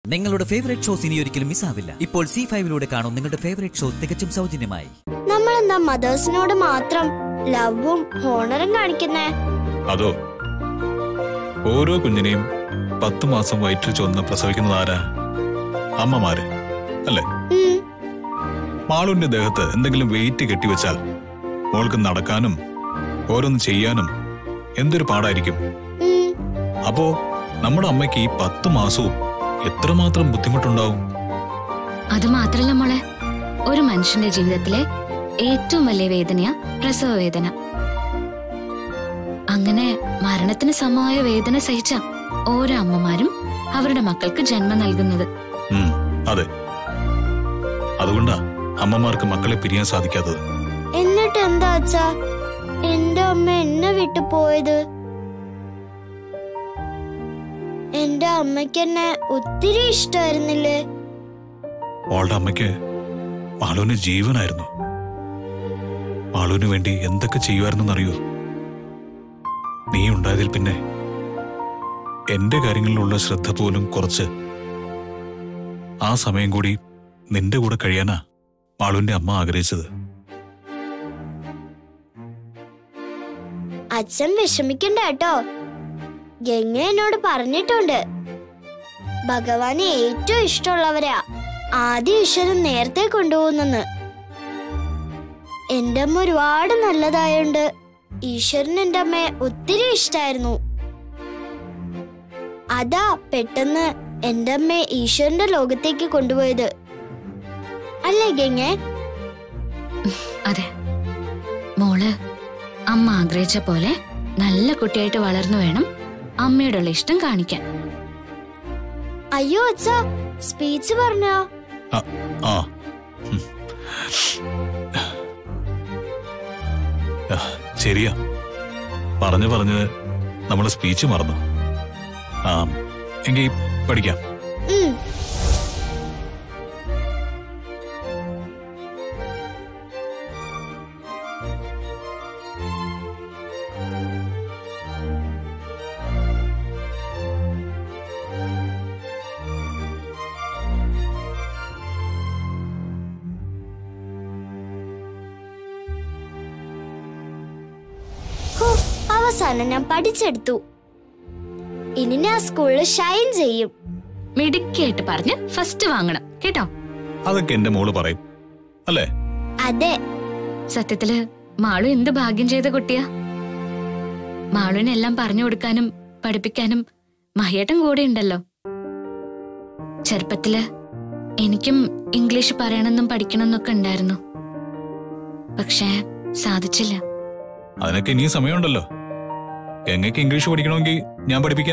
നിങ്ങളുടെ favourite shows ഇനി ഒരിക്കലും മിസ്സാവില്ല ഇപ്പോൾ സി ഫൈവിലൂടെ കാണും നിങ്ങളുടെ ഫേവറേറ്റ് ഷോ തികച്ചും സൗജന്യമായി നമ്മളെന്താ മദേഴ്സിനോട് മാത്രം ലവും ഹോണറും കാണിക്കുന്നേ അതോ ഓരോ കുഞ്ഞിനെയും പത്ത് മാസം വയറ്റിൽ ചൊന്ന് പ്രസവിക്കുന്നത് ആരാ അമ്മമാര് അല്ലേ ഉം, മാളുവിന്റെ ദേഹത്ത് എന്തെങ്കിലും വെയിറ്റ് കെട്ടിവെച്ചാൽ മോൾക്ക് നടക്കാനും ഓരോന്ന് ചെയ്യാനും എന്തൊരു പാടായിരിക്കും ഉം. അപ്പോ നമ്മുടെ അമ്മയ്ക്ക് ഈ പത്ത് മാസവും എത്രമാത്രം ബുദ്ധിമുട്ടുണ്ടാവും അത് മാത്രല്ല മോളെ ഒരു മനുഷ്യന്റെ ജീവിതത്തിലെ ഏറ്റവും വലിയ വേദനയാ പ്രസവ വേദന അങ്ങനെ മരണത്തിന് സമമായ വേദന സഹിച്ച ഓരോ അമ്മമാരും അവരുടെ മക്കൾക്ക് ജന്മം നൽകുന്നത് ഉം, അതെ അതുകൊണ്ടാ അമ്മമാർക്ക് മക്കളെ പിരിയാൻ സാധിക്കാത്തത് എന്നിട്ട് എന്താ അച്ഛാ എന്റെ അമ്മ എന്നെ വിട്ടു പോയത് എന്റെ അമ്മയ്ക്ക് എന്നെ ഒത്തിരി ഇഷ്ടമായിരുന്നില്ലേ മോളുടെ അമ്മയ്ക്ക് മാളുവിന് ജീവനായിരുന്നു മാളുവിന് വേണ്ടി എന്തൊക്കെ ചെയ്യുമായിരുന്നെന്നറിയോ നീ ഉണ്ടായതിൽ പിന്നെ എന്റെ കാര്യങ്ങളിലുള്ള ശ്രദ്ധ പോലും കുറച്ച് ആ സമയം കൂടി നിന്റെ കൂടെ കഴിയാനാ മാളുവിന്റെ അമ്മ ആഗ്രഹിച്ചത് അച്ഛൻ വിഷമിക്കണ്ട കേട്ടോ ഗംഗ എന്നോട് പറഞ്ഞിട്ടുണ്ട് ഭഗവാന് ഏറ്റവും ഇഷ്ടമുള്ളവരാ ആദ്യ ഈശ്വരൻ നേരത്തെ കൊണ്ടുപോകുന്നെന്ന് എന്റെ അമ്മ ഒരുപാട് നല്ലതായോണ്ട് ഈശ്വരൻ എന്റെ അമ്മയെ ഒത്തിരി ഇഷ്ടായിരുന്നു അതാ പെട്ടെന്ന് എന്റെ അമ്മയെ ഈശ്വരന്റെ ലോകത്തേക്ക് കൊണ്ടുപോയത് അല്ലേ ഗംഗേ അതെ മോള് അമ്മ ആഗ്രഹിച്ച പോലെ നല്ല കുട്ടിയായിട്ട് വളർന്നു വേണം അമ്മയോടുള്ള ഇഷ്ടം കാണിക്കാൻ അയ്യോ അച്ഛാ സ്പീച്ച് പറഞ്ഞോ ആ, ആ ഉം. ആ, ശരിയാ പറഞ്ഞു പറഞ്ഞ് നമ്മൾ സ്പീച്ച് മറന്നു ആ എങ്കിൽ പഠിക്കാം ഉം ഹോ, അവസാനം ഞാൻ പഠിച്ചെടുത്തു ഇനി ഞാൻ സ്കൂളിൽ ഷൈൻ ചെയ്യും മിടുക്കിയായിട്ട് പറഞ്ഞ് ഫസ്റ്റ് വാങ്ങണം കേട്ടോ അതൊക്കെ എന്റെ മോള് പറയും അല്ലേ അതെ സത്യത്തില് മാളു എന്ത് ഭാഗ്യം ചെയ്ത കുട്ടിയാ മാളുവിനെല്ലാം പറഞ്ഞു കൊടുക്കാനും പഠിപ്പിക്കാനും മഹിയേട്ടൻ കൂടെ ഉണ്ടല്ലോ ചെറുപ്പത്തില് എനിക്കും ഇംഗ്ലീഷ് പറയണമെന്നും പഠിക്കണമെന്നൊക്കെ ഉണ്ടായിരുന്നു പക്ഷേ സാധിച്ചില്ല അതിനൊക്കെ ഇനിയും സമയമുണ്ടല്ലോ എങ്ങക്ക് ഇംഗ്ലീഷ് പഠിക്കണമെങ്കിൽ ഞാൻ പഠിപ്പിക്കാം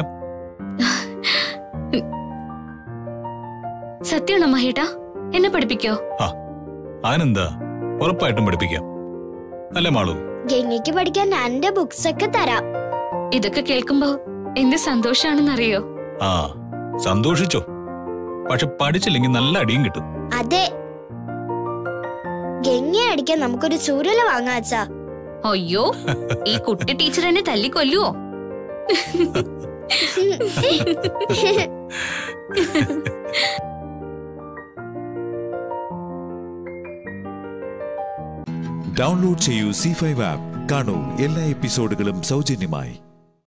സത്യമാണോ മഹിയേട്ടാ എന്നെ പഠിപ്പിക്കോ ആ അതിനെന്താ ഉറപ്പായിട്ടും പഠിപ്പിക്കാം അല്ലേ മാളു ഗംഗയ്ക്ക് പഠിക്കാൻ ഞാൻ എന്റെ ബുക്സ് ഒക്കെ തരാം ഇതൊക്കെ കേൾക്കുമ്പോ എന്ത് സന്തോഷാണെന്നറിയോ ആ സന്തോഷിച്ചോ പക്ഷെ പഠിച്ചില്ലെങ്കിൽ നല്ല അടിയും കിട്ടും അതെ ഗംഗയെ അടിക്കാൻ നമുക്കൊരു ചൂരല് വാങ്ങാം അച്ഛാ അയ്യോ ഈ കുട്ടി ടീച്ചർ എന്നെ തല്ലിക്കൊല്ലുവോ ഡൗൺലോഡ് ചെയ്യൂ സി ഫൈവ് ആപ്പ് കാണൂ എല്ലാ എപ്പിസോഡുകളും സൗജന്യമായി